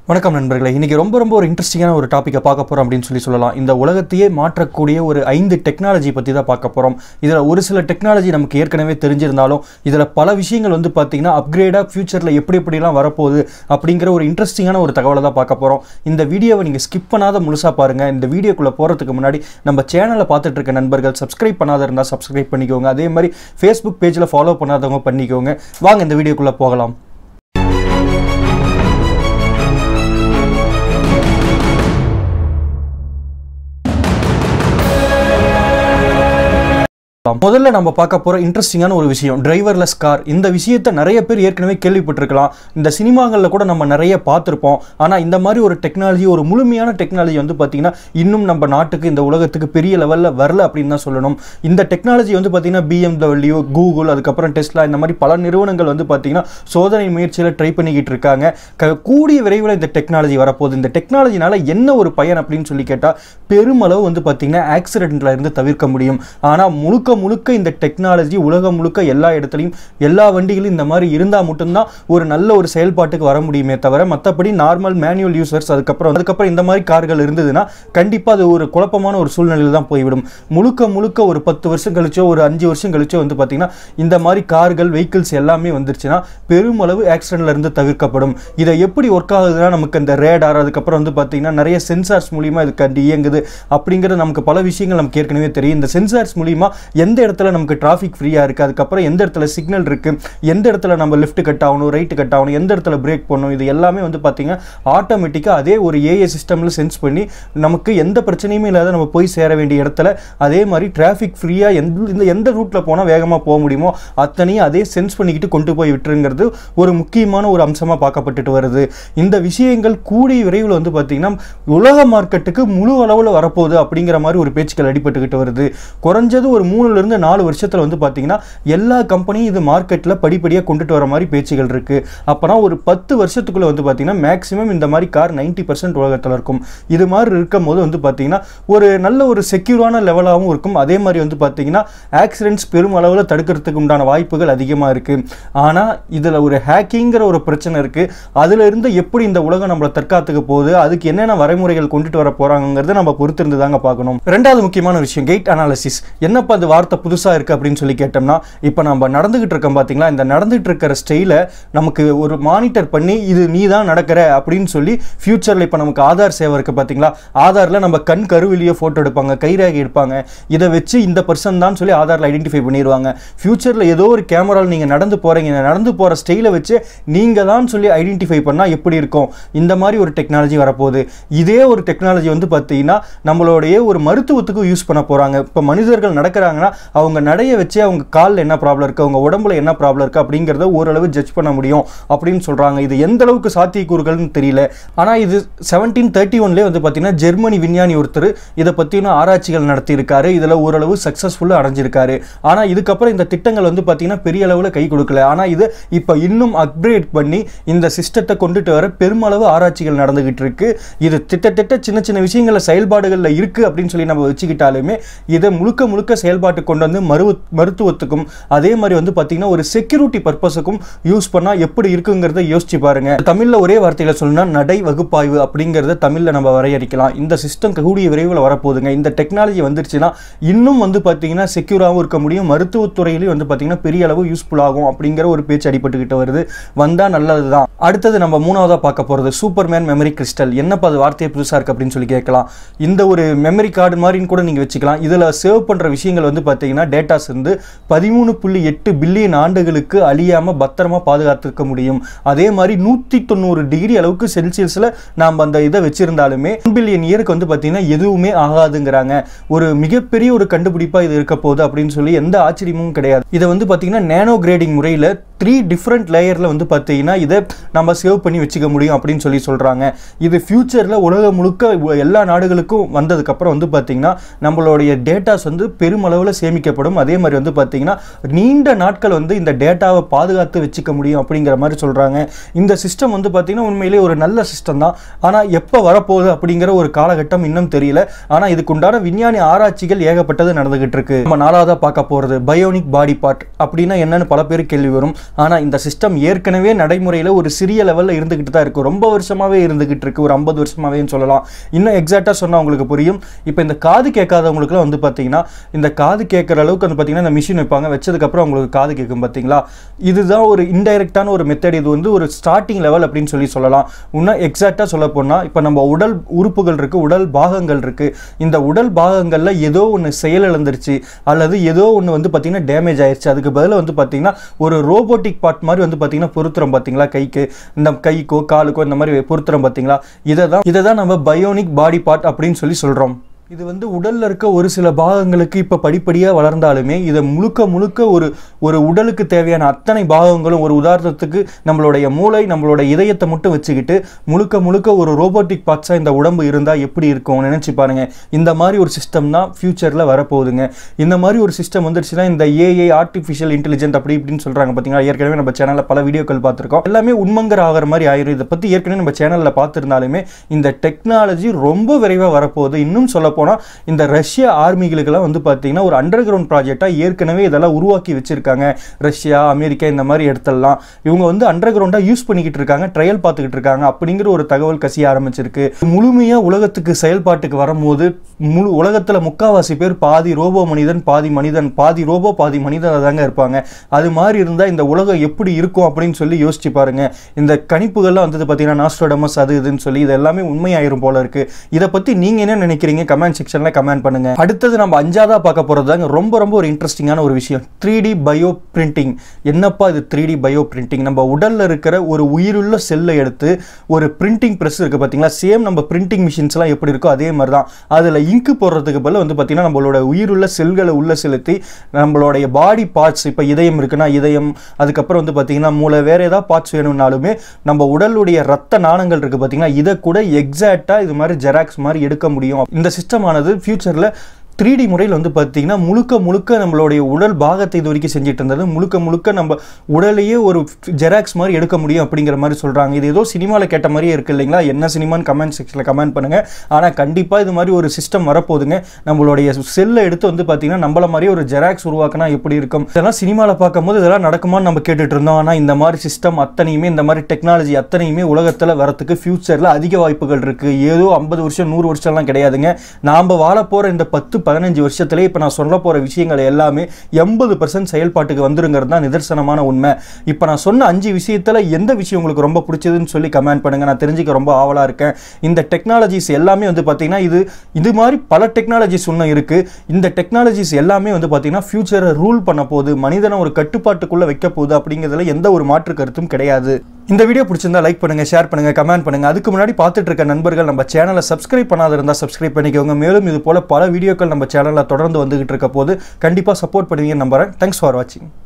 வணக்கம் நண்பர்களே இன்னைக்கு ரொம்ப ரொம்ப ஒரு இன்ட்ரெஸ்டிங்கான ஒரு டாப்பிக்கை பார்க்க போகிறோம் அப்படின்னு சொல்லி சொல்லலாம் இந்த உலகத்தையே மாற்றக்கூடிய ஒரு ஐந்து டெக்னாலஜி பற்றி தான் பார்க்க போகிறோம் இதில் ஒரு சில டெக்னாலஜி நமக்கு ஏற்கனவே தெரிஞ்சிருந்தாலும் இதில் பல விஷயங்கள் வந்து பார்த்தீங்கன்னா அப்கிரேடாக ஃபியூச்சரில் எப்படி எப்படிலாம் வரப்போகுது அப்படிங்கிற ஒரு இன்ட்ரெஸ்டிங்கான ஒரு தகவலை தான் பார்க்க போகிறோம் இந்த வீடியோவை நீங்கள் ஸ்கிப் பண்ணாத முழுசாக பாருங்கள் இந்த வீடியோக்குள்ளே போகிறதுக்கு முன்னாடி நம்ம சேனலை பார்த்துட்டு இருக்க நண்பர்கள் சப்ஸ்கிரைப் பண்ணாத இருந்தால் சப்ஸ்கிரைப் பண்ணிக்கோங்க அதே மாதிரி ஃபேஸ்புக் பேஜில் ஃபாலோ பண்ணாதவங்க பண்ணிக்கோங்க வாங்க இந்த வீடியோக்குள்ளே போகலாம் முதல்ல நம்ம பார்க்க போகிற இன்ட்ரெஸ்டிங்கான ஒரு விஷயம் டிரைவர்லெஸ் கார் இந்த விஷயத்தை நிறைய பேர் ஏற்கனவே கேள்விப்பட்டிருக்கலாம் இந்த சினிமாங்களில் கூட நம்ம நிறைய பார்த்துருப்போம் ஆனால் இந்த மாதிரி ஒரு டெக்னாலஜி ஒரு முழுமையான டெக்னாலஜி வந்து பார்த்திங்கன்னா இன்னும் நம்ம நாட்டுக்கு இந்த உலகத்துக்கு பெரிய லெவலில் வரல அப்படின்னு தான் சொல்லணும் இந்த டெக்னாலஜி வந்து பார்த்திங்கன்னா பிஎம்டபிள்யூ கூகுள் அதுக்கப்புறம் டெஸ்லா இந்த மாதிரி பல நிறுவனங்கள் வந்து பார்த்திங்கன்னா சோதனை முயற்சியில் ட்ரை பண்ணிக்கிட்டு இருக்காங்க க- கூடிய விரைவில் இந்த டெக்னாலஜி வரப்போகுது இந்த டெக்னாலஜினால என்ன ஒரு பயன் அப்படின்னு சொல்லி கேட்டால் பெருமளவு வந்து பார்த்திங்கன்னா ஆக்சிடென்ட்ல இருந்து தவிர்க்க முடியும் ஆனால் முழுக்க முழுக்க இந்த டெக்னாலஜி உலகம் முழுக்க எல்லா இடத்துலையும் எல்லா வண்டிகளும் இந்த மாதிரி இருந்தால் மட்டும்தான் ஒரு நல்ல ஒரு செயல்பாட்டுக்கு வர முடியுமே தவிர மற்றபடி நார்மல் மேனுவல் யூசர்ஸ் அதுக்கப்புறம் அதுக்கப்புறம் இந்த மாதிரி கார்கள் இருந்ததுன்னா கண்டிப்பாக அது ஒரு குழப்பமான ஒரு சூழ்நிலையில் தான் போய்விடும் முழுக்க முழுக்க ஒரு பத்து வருஷம் கழிச்சோ ஒரு அஞ்சு வருஷம் கழிச்சோ வந்து பார்த்திங்கன்னா இந்த மாதிரி கார்கள் வெஹிக்கிள்ஸ் எல்லாமே வந்துருச்சுன்னா பெருமளவு ஆக்சிடென்ட்ல இருந்து தவிர்க்கப்படும் இதை எப்படி ஒர்க் ஆகுதுன்னா நமக்கு இந்த ரேடார் அதுக்கப்புறம் வந்து பார்த்திங்கன்னா நிறைய சென்சார்ஸ் மூலியமா இது கண்டு இயங்குது அப்படிங்கிறது நமக்கு பல விஷயங்கள் நமக்கு ஏற்கனவே தெரியும் இந்த சென்சார்ஸ் மூலியமா எந்த இடத்துல நமக்கு டிராஃபிக் ஃப்ரீயாக இருக்குது அதுக்கப்புறம் எந்த இடத்துல சிக்னல் இருக்குது எந்த இடத்துல நம்ம லெஃப்ட் கட் ஆகணும் ரைட் கட் ஆகணும் எந்த இடத்துல பிரேக் பண்ணணும் இது எல்லாமே வந்து பார்த்திங்கன்னா ஆட்டோமேட்டிக்காக அதே ஒரு ஏஏ சிஸ்டமில் சென்ஸ் பண்ணி நமக்கு எந்த பிரச்சனையுமே இல்லாத நம்ம போய் சேர வேண்டிய இடத்துல அதே மாதிரி டிராஃபிக் ஃப்ரீயாக எந்த இந்த எந்த ரூட்டில் போனால் வேகமாக போக முடியுமோ அத்தனையும் அதே சென்ஸ் பண்ணிக்கிட்டு கொண்டு போய் விட்டுருங்கிறது ஒரு முக்கியமான ஒரு அம்சமாக பார்க்கப்பட்டுட்டு வருது இந்த விஷயங்கள் கூடிய விரைவில் வந்து பார்த்திங்கன்னா உலக மார்க்கெட்டுக்கு முழு அளவில் வரப்போகுது அப்படிங்கிற மாதிரி ஒரு பேச்சுக்கள் அடிபட்டுக்கிட்டு வருது குறைஞ்சது ஒரு மூணுலேருந்து நாலு வருஷத்தில் வந்து பார்த்திங்கன்னா எல்லா கம்பெனியும் இது மார்க்கெட்டில் படிப்படியாக கொண்டுட்டு வர மாதிரி பேச்சுகள் இருக்குது அப்போனா ஒரு பத்து வருஷத்துக்குள்ளே வந்து பார்த்திங்கன்னா மேக்ஸிமம் இந்த மாதிரி கார் 90% பர்சன்ட் உலகத்தில் இருக்கும் இது மாதிரி இருக்கும் போது வந்து பார்த்திங்கன்னா ஒரு நல்ல ஒரு செக்யூரான லெவலாகவும் இருக்கும் அதே மாதிரி வந்து பார்த்திங்கன்னா ஆக்சிடென்ட்ஸ் பெரும் அளவில் தடுக்கிறதுக்கு உண்டான வாய்ப்புகள் அதிகமாக இருக்குது ஆனால் இதில் ஒரு ஹேக்கிங்கிற ஒரு பிரச்சனை இருக்குது அதில் இருந்து எப்படி இந்த உலகம் நம்மளை தற்காத்துக்க போகுது அதுக்கு என்னென்ன வரைமுறைகள் கொண்டுட்டு வர போகிறாங்கிறத நம்ம பொறுத்திருந்து தாங்க பார்க்கணும் ரெண்டாவது முக்கியமான விஷயம் கேட் அனாலிசிஸ் என்னப்பா அது வார்த்தை புதுசாக இருக்குது அப்படின்னு சொல்லி கேட்டோம்னா இப்போ நம்ம நடந்துகிட்டு இருக்கோம் பார்த்தீங்களா இந்த நடந்துகிட்டு இருக்கிற ஸ்டைலை நமக்கு ஒரு மானிட்டர் பண்ணி இது நீ தான் நடக்கிற அப்படின்னு சொல்லி ஃபியூச்சரில் இப்போ நமக்கு ஆதார் சேவை இருக்குது பார்த்தீங்களா ஆதாரில் நம்ம கண் கருவிலேயே ஃபோட்டோ எடுப்பாங்க கைரேகை எடுப்பாங்க இதை வச்சு இந்த பர்சன் தான் சொல்லி ஆதாரில் ஐடென்டிஃபை பண்ணிடுவாங்க ஃபியூச்சரில் ஏதோ ஒரு கேமராவில் நீங்கள் நடந்து போகிறீங்க இந்த நடந்து போகிற ஸ்டைலை வச்சு நீங்கள் தான் சொல்லி ஐடென்டிஃபை பண்ணால் எப்படி இருக்கும் இந்த மாதிரி ஒரு டெக்னாலஜி வரப்போகுது இதே ஒரு டெக்னாலஜி வந்து பார்த்தீங்கன்னா நம்மளுடைய ஒரு மருத்துவத்துக்கு யூஸ் பண்ண போகிறாங்க இப்போ மனிதர்கள் நடக்கிறாங்கன்னா அவங்க நடைய வச்சு அவங்க காலில் என்ன ப்ராப்ளம் இருக்குது அவங்க உடம்புல என்ன ப்ராப்ளம் இருக்குது அப்படிங்கிறத ஓரளவு ஜட்ஜ் பண்ண முடியும் அப்படின்னு சொல்கிறாங்க இது எந்த அளவுக்கு சாத்தியக்கூறுகள்னு தெரியல ஆனால் இது செவன்டீன் தேர்ட்டி ஒன்லேயே வந்து பார்த்தீங்கன்னா ஜெர்மனி விஞ்ஞானி ஒருத்தர் இதை பற்றின ஆராய்ச்சிகள் நடத்தியிருக்காரு இதில் ஓரளவு சக்ஸஸ்ஃபுல்லாக அடைஞ்சிருக்காரு ஆனால் இதுக்கப்புறம் இந்த திட்டங்கள் வந்து பார்த்தீங்கன்னா பெரிய அளவில் கை கொடுக்கல ஆனால் இது இப்போ இன்னும் அப்கிரேட் பண்ணி இந்த சிஸ்டத்தை கொண்டுட்டு வர பெருமளவு ஆராய்ச்சிகள் நடந்துகிட்டு இருக்கு இது திட்டத்திட்ட சின்ன சின்ன விஷயங்களில் செயல்பாடுகளில் இருக்குது அப்படின்னு சொல்லி நம்ம வச்சுக்கிட்டாலுமே இதை முழுக்க முழுக்க செயல்பாட்டு கொண்டு வந்து மருவ மருத்துவத்துக்கும் அதே மாதிரி வந்து பார்த்தீங்கன்னா ஒரு செக்யூரிட்டி பர்பஸுக்கும் யூஸ் பண்ணால் எப்படி இருக்குங்கிறத யோசிச்சு பாருங்க தமிழில் ஒரே வார்த்தையில் சொல்லணும்னா நடை வகுப்பாய்வு அப்படிங்கிறத தமிழில் நம்ம வரையறுக்கலாம் இந்த சிஸ்டம் கூடிய விரைவில் வரப்போகுதுங்க இந்த டெக்னாலஜி வந்துருச்சுன்னா இன்னும் வந்து பார்த்தீங்கன்னா செக்யூராகவும் இருக்க முடியும் மருத்துவத்துறையிலையும் வந்து பார்த்தீங்கன்னா பெரிய அளவு யூஸ்ஃபுல் ஆகும் அப்படிங்கிற ஒரு பேச்சு அடிபட்டுக்கிட்டு வருது வந்தால் நல்லது தான் அடுத்தது நம்ம மூணாவதாக பார்க்க போகிறது சூப்பர்மேன் மெமரி கிறிஸ்டல் என்னப்பா அது வார்த்தையே புதுசாக இருக்குது அப்படின்னு சொல்லி கேட்கலாம் இந்த ஒரு மெமரி கார்டு மாதிரின்னு கூட நீங்கள் வச்சுக்கலாம் இதில் சேவ் பண்ணுற விஷயங்கள் வந்து பார்த்தீங்கன்னா டேட்டாஸ் வந்து பதிமூணு புள்ளி எட்டு பில்லியன் ஆண்டுகளுக்கு அழியாமல் பத்திரமா பாதுகாத்துக்க முடியும் அதே மாதிரி நூற்றி தொண்ணூறு டிகிரி அளவுக்கு செல்சியஸில் நாம் அந்த இதை வச்சிருந்தாலுமே பில்லியன் இயருக்கு வந்து பார்த்தீங்கன்னா எதுவுமே ஆகாதுங்கிறாங்க ஒரு மிகப்பெரிய ஒரு கண்டுபிடிப்பாக இது இருக்க போகுது அப்படின்னு சொல்லி எந்த ஆச்சரியமும் கிடையாது இதை வந்து பார்த்தீங்கன்னா நேனோ கிரேடிங் முறையில் த்ரீ டிஃப்ரெண்ட் லேயரில் வந்து பார்த்தீங்கன்னா இதை நம்ம சேவ் பண்ணி வச்சுக்க முடியும் அப்படின்னு சொல்லி சொல்கிறாங்க இது ஃப்யூச்சரில் உலகம் முழுக்க உ- எல்லா நாடுகளுக்கும் வந்ததுக்கப்புறம் வந்து பார்த்தீங்கன்னா நம்மளுடைய டேட்டாஸ் வந்து பெருமளவில் சேமிக்கப்படும் அதே மாதிரி வந்து பார்த்தீங்கன்னா நீண்ட நாட்கள் வந்து இந்த டேட்டாவை பாதுகாத்து வச்சுக்க முடியும் அப்படிங்கிற மாதிரி சொல்கிறாங்க இந்த சிஸ்டம் வந்து பார்த்தீங்கன்னா உண்மையிலேயே ஒரு நல்ல சிஸ்டம் தான் ஆனால் எப்போ வரப்போகுது அப்படிங்கிற ஒரு காலகட்டம் இன்னும் தெரியல ஆனால் இதுக்குண்டான விஞ்ஞானி ஆராய்ச்சிகள் ஏகப்பட்டது நடந்துகிட்டு இருக்கு நம்ம நாலாவதாக பார்க்க போகிறது பயோனிக் பாடி பார்ட் அப்படின்னா என்னன்னு பல பேர் கேள்வி வரும் ஆனால் இந்த சிஸ்டம் ஏற்கனவே நடைமுறையில் ஒரு சிறிய லெவலில் இருந்துக்கிட்டு தான் இருக்குது ரொம்ப வருஷமாகவே இருந்துக்கிட்டு இருக்கு ஒரு ஐம்பது வருஷமாகவேன்னு சொல்லலாம் இன்னும் எக்ஸாக்டாக சொன்னால் உங்களுக்கு புரியும் இப்போ இந்த காது கேட்காதவங்களுக்குலாம் வந்து பார்த்தீங்கன்னா இந்த காது கேட்குற அளவுக்கு வந்து பார்த்தீங்கன்னா இந்த மிஷின் வைப்பாங்க வச்சதுக்கப்புறம் உங்களுக்கு காது கேட்கும் பார்த்தீங்களா இதுதான் ஒரு இன்டைரக்டான ஒரு மெத்தட் இது வந்து ஒரு ஸ்டார்டிங் லெவல் அப்படின்னு சொல்லி சொல்லலாம் இன்னும் எக்ஸாக்டாக சொல்ல போனால் இப்போ நம்ம உடல் உறுப்புகள் இருக்குது உடல் பாகங்கள் இருக்குது இந்த உடல் பாகங்களில் ஏதோ ஒன்று செயலிழந்துருச்சு அல்லது ஏதோ ஒன்று வந்து பார்த்தீங்கன்னா டேமேஜ் ஆயிடுச்சு அதுக்கு பதிலாக வந்து பார்த்தீங்கன்னா ஒரு ரோபோட்டிக் பார்ட் மாதிரி வந்து பார்த்தீங்கன்னா பொருத்துறோம் பார்த்தீங்களா கைக்கு இந்த கைக்கோ காலுக்கோ இந்த மாதிரி பொருத்துறோம் பார்த்தீங்களா இதை தான் இதை தான் நம்ம பயோனிக் பாடி பார்ட் அப்படின்னு சொல்லி சொல்கிறோம் இது வந்து உடல்ல இருக்க ஒரு சில பாகங்களுக்கு இப்போ படிப்படியாக வளர்ந்தாலுமே இதை முழுக்க முழுக்க ஒரு ஒரு உடலுக்கு தேவையான அத்தனை பாகங்களும் ஒரு உதாரணத்துக்கு நம்மளுடைய மூளை நம்மளோட இதயத்தை மட்டும் வச்சுக்கிட்டு முழுக்க முழுக்க ஒரு ரோபோட்டிக் பார்ட்ஸாக இந்த உடம்பு இருந்தால் எப்படி இருக்கும் நினச்சி பாருங்க இந்த மாதிரி ஒரு சிஸ்டம் தான் ஃபியூச்சரில் வரப்போகுதுங்க இந்த மாதிரி ஒரு சிஸ்டம் வந்துருச்சுன்னா இந்த ஏஐ ஆர்டிஃபிஷியல் இன்டெலிஜென்ட் அப்படி இப்படின்னு சொல்கிறாங்க பார்த்தீங்களா ஏற்கனவே நம்ம சேனலில் பல வீடியோக்கள் பார்த்துருக்கோம் எல்லாமே உண்மங்கர் ஆகிற மாதிரி ஆயிரும் இதை பற்றி ஏற்கனவே நம்ம சேனலில் பார்த்துருந்தாலுமே இந்த டெக்னாலஜி ரொம்ப விரைவாக வரப்போகுது இன்னும் சொல்ல போனால் இந்த ரஷ்ய ஆர்மிகளுக்கெல்லாம் வந்து பார்த்தீங்கன்னா ஒரு அண்டர் கிரவுண்ட் ப்ராஜெக்டாக ஏற்கனவே இதெல்லாம் உருவாக்கி வச்சிருக்காங்க ரஷ்யா அமெரிக்கா இந்த மாதிரி இடத்துலலாம் இவங்க வந்து அண்டர் கிரவுண்டாக யூஸ் பண்ணிக்கிட்டு இருக்காங்க ட்ரையல் பார்த்துக்கிட்டு இருக்காங்க அப்படிங்கிற ஒரு தகவல் கசிய ஆரம்பிச்சிருக்கு முழுமையாக உலகத்துக்கு செயல்பாட்டுக்கு வரும்போது முழு உலகத்தில் முக்காவாசி பேர் பாதி ரோபோ மனிதன் பாதி மனிதன் பாதி ரோபோ பாதி மனிதன் தாங்க இருப்பாங்க அது மாதிரி இருந்தால் இந்த உலகம் எப்படி இருக்கும் அப்படின்னு சொல்லி யோசிச்சு பாருங்க இந்த கணிப்புகள்லாம் வந்தது பார்த்தீங்கன்னா நாஸ்ட்ரோடமஸ் அது இதுன்னு சொல்லி இது எல்லாமே உண்மையாயிரும் போல இருக்கு இதை பற்றி நீங்கள் என்ன நினைக்கிறீங்க கமெண்ட் செக்ஷனில் கமெண்ட் பண்ணுங்க அடுத்தது நம்ம அஞ்சாவதா பார்க்க போகிறது தாங்க ரொம்ப ரொம்ப ஒரு இன்ட்ரெஸ்டிங்கான ஒரு விஷயம் த்ரீ டி பயோ பிரிண்டிங் என்னப்பா இது த்ரீ டி பயோ பிரிண்டிங் நம்ம உடல்ல இருக்கிற ஒரு உயிருள்ள செல்லை எடுத்து ஒரு பிரிண்டிங் ப்ரெஸ் இருக்குது பார்த்தீங்களா சேம் நம்ம பிரிண்டிங் மிஷின்ஸ்லாம் எப்படி இருக்கோ அதே மாதிரி தான் அதில் இங்கு போடுறதுக்கு பதில் வந்து பார்த்தீங்கன்னா நம்மளோட உயிருள்ள செல்களை உள்ள செலுத்தி நம்மளுடைய பாடி பார்ட்ஸ் இப்போ இதயம் இருக்குன்னா இதயம் அதுக்கப்புறம் வந்து பார்த்தீங்கன்னா மூளை வேற ஏதாவது பார்ட்ஸ் வேணும்னாலுமே நம்ம உடலுடைய ரத்த நாணங்கள் இருக்குது பார்த்தீங்கன்னா இதை கூட எக்ஸாக்டாக இது மாதிரி ஜெராக்ஸ் மாதிரி எடுக்க முடியும் இந்த சிஸ்டமானது ஃபியூச்சரில் த்ரீ டி முறையில் வந்து பார்த்தீங்கன்னா முழுக்க முழுக்க நம்மளுடைய உடல் பாகத்தை இது வரைக்கும் செஞ்சுட்டு இருந்தது முழுக்க முழுக்க நம்ம உடலையே ஒரு ஜெராக்ஸ் மாதிரி எடுக்க முடியும் அப்படிங்கிற மாதிரி சொல்கிறாங்க இது ஏதோ சினிமாவில் கேட்ட மாதிரியே இருக்கு இல்லைங்களா என்ன சினிமான்னு கமெண்ட் செக்ஷனில் கமெண்ட் பண்ணுங்கள் ஆனால் கண்டிப்பாக இது மாதிரி ஒரு சிஸ்டம் வரப்போகுதுங்க நம்மளுடைய செல்லை எடுத்து வந்து பார்த்தீங்கன்னா நம்மள மாதிரியே ஒரு ஜெராக்ஸ் உருவாக்கினா எப்படி இருக்கும் இதெல்லாம் சினிமாவில் பார்க்கும்போது இதெல்லாம் நடக்குமான்னு நம்ம கேட்டுட்டு இருந்தோம் ஆனால் இந்த மாதிரி சிஸ்டம் அத்தனையுமே இந்த மாதிரி டெக்னாலஜி அத்தனையுமே உலகத்தில் வரத்துக்கு ஃபியூச்சரில் அதிக வாய்ப்புகள் இருக்குது ஏதோ ஐம்பது வருஷம் நூறு வருஷம்லாம் கிடையாதுங்க நாம் வாழ போகிற இந்த பத்து பதினஞ்சு வருஷத்துல இப்போ நான் சொல்ல போகிற விஷயங்கள் எல்லாமே எண்பது பர்சன்ட் செயல்பாட்டுக்கு வந்துருங்கிறது தான் நிதர்சனமான உண்மை இப்போ நான் சொன்ன அஞ்சு விஷயத்தில் எந்த விஷயம் உங்களுக்கு ரொம்ப பிடிச்சதுன்னு சொல்லி கமெண்ட் பண்ணுங்கள் நான் தெரிஞ்சுக்க ரொம்ப ஆவலாக இருக்கேன் இந்த டெக்னாலஜிஸ் எல்லாமே வந்து பார்த்தீங்கன்னா இது இது மாதிரி பல டெக்னாலஜிஸ் இன்னும் இருக்குது இந்த டெக்னாலஜிஸ் எல்லாமே வந்து பார்த்தீங்கன்னா ஃபியூச்சரை ரூல் பண்ண போகுது மனிதனை ஒரு கட்டுப்பாட்டுக்குள்ளே வைக்க போகுது அப்படிங்கிறதுல எந்த ஒரு மாற்று கருத்தும் கிடையாது இந்த வீடியோ பிடிச்சிருந்தா லைக் பண்ணுங்க ஷேர் பண்ணுங்க கமெண்ட் பண்ணுங்க அதுக்கு முன்னாடி பார்த்துட்டு இருக்க நண்பர்கள் நம்ம சேனலை சப்ஸ்கிரைப் பண்ணாத இருந்தால் சப்ஸ்கிரைப் பண்ணிக்கோங்க மேலும் இது போல பல வீடியோக்கள் நம்ம சேனலில் தொடர்ந்து வந்துகிட்டு இருக்க போது கண்டிப்பாக சப்போர்ட் பண்ணுவீங்கன்னு நம்புறேன் தேங்க்ஸ் ஃபார் வாட்சிங்